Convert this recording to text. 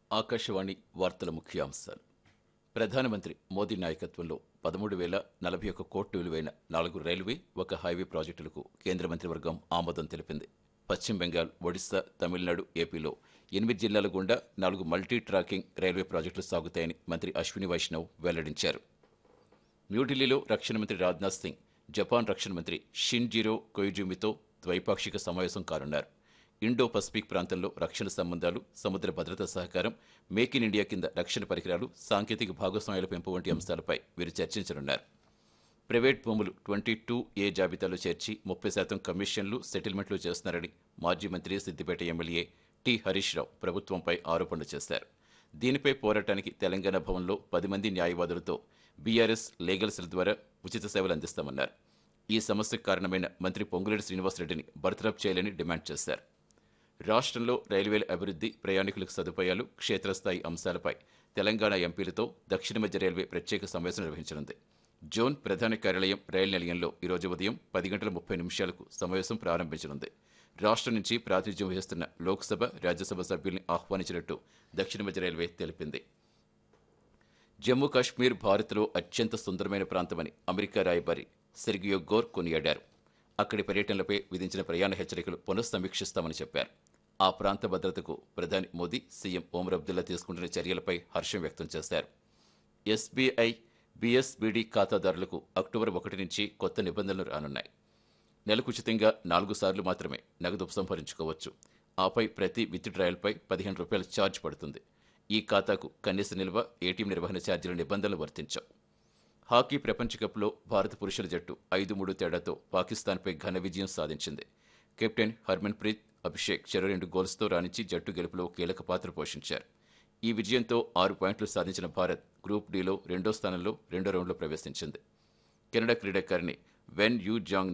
ఆకాశవాణి వార్తల ముఖ్యాంశాలు ప్రధానమంత్రి మోదీ నాయకత్వంలో పదమూడు వేల నలభై ఒక్క కోట్లు విలువైన నాలుగు రైల్వే ఒక హైవే ప్రాజెక్టులకు కేంద్ర మంత్రివర్గం ఆమోదం తెలిపింది పశ్చిమ బెంగాల్ ఒడిశా తమిళనాడు ఏపీలో ఎనిమిది జిల్లాల గుండా నాలుగు మల్టీ ట్రాకింగ్ రైల్వే ప్రాజెక్టులు సాగుతాయని మంత్రి అశ్విని వైష్ణవ్ వెల్లడించారు న్యూఢిల్లీలో రక్షణ మంత్రి రాజ్నాథ్ సింగ్ జపాన్ రక్షణ మంత్రి షిన్జిరో కొయిజుమితో ద్వైపాక్షిక సమావేశం కానున్నారు ఇండో పసిఫిక్ ప్రాంతంలో రక్షణ సంబంధాలు సముద్ర భద్రతా సహకారం మేక్ ఇన్ ఇండియా కింద రక్షణ పరికరాలు సాంకేతిక భాగస్వామ్యాల పెంపు వంటి అంశాలపై వీరు చర్చించనున్నారు ప్రైవేట్ భూములు ట్వంటీ టూ ఏ జాబితాలో చేర్చి ముప్పై శాతం కమిషన్లు సెటిల్మెంట్లు చేస్తున్నారని మాజీ మంత్రి సిద్దిపేట ఎమ్మెల్యే టి హరీష్ రావు ప్రభుత్వంపై ఆరోపణలు చేశారు దీనిపై పోరాటానికి తెలంగాణ భవన్లో పది మంది న్యాయవాదులతో బీఆర్ఎస్ లీగల్ సెల్ ద్వారా ఉచిత సేవలు అందిస్తామన్నారు ఈ సమస్యకు కారణమైన మంత్రి పొంగులేటి శ్రీనివాసరెడ్డిని బర్తరఫ్ చేయాలని డిమాండ్ చేశారు రాష్ట్రంలో రైల్వేల అభివృద్ధి ప్రయాణికులకు సదుపాయాలు క్షేత్రస్థాయి అంశాలపై తెలంగాణ ఎంపీలతో దక్షిణ మధ్య రైల్వే ప్రత్యేక సమావేశం నిర్వహించనుంది జోన్ ప్రధాన కార్యాలయం రైలు నిలయంలో ఈరోజు ఉదయం పది గంటల ముప్పై నిమిషాలకు సమావేశం ప్రారంభించనుంది రాష్ట్రం నుంచి ప్రాతినిధ్యం వహిస్తున్న లోక్సభ రాజ్యసభ సభ్యుల్ని ఆహ్వానించినట్టు దక్షిణ మధ్య రైల్వే తెలిపింది జమ్మూ కాశ్మీర్ భారత్లో అత్యంత సుందరమైన ప్రాంతమని అమెరికా రాయబారి సెర్గియో గోర్ కొనియాడారు అక్కడి పర్యటనలపై విధించిన ప్రయాణ హెచ్చరికలు పునఃసమీక్షిస్తామని చెప్పారు ఆ ప్రాంత భద్రతకు ప్రధాని మోదీ సీఎం ఓమర్ అబ్దుల్లా తీసుకుంటున్న చర్యలపై హర్షం వ్యక్తం చేశారు ఎస్బీఐ బీఎస్బీడీ ఖాతాదారులకు అక్టోబర్ ఒకటి నుంచి కొత్త నిబంధనలు రానున్నాయి నెలకు ఉచితంగా నాలుగు సార్లు మాత్రమే నగదు ఉపసంహరించుకోవచ్చు ఆపై ప్రతి విత్డ్రాయల్పై పదిహేను రూపాయల ఛార్జ్ పడుతుంది ఈ ఖాతాకు కనీస నిల్వ ఏటీఎం నిర్వహణ ఛార్జీల నిబంధనలు వర్తించవు హాకీ ప్రపంచ కప్లో భారత పురుషుల జట్టు ఐదు మూడు తేడాతో పాకిస్తాన్పై ఘన విజయం సాధించింది కెప్టెన్ హర్మన్ ప్రీత్ అభిషేక్ చెరో రెండు గోల్స్తో రాణించి జట్టు గెలుపులో కీలక పాత్ర పోషించారు ఈ విజయంతో ఆరు పాయింట్లు సాధించిన భారత్ గ్రూప్ డిలో రెండో స్థానంలో రెండో రౌండ్లో ప్రవేశించింది కెనడా క్రీడాకారిణి వెన్ యూ జాంగ్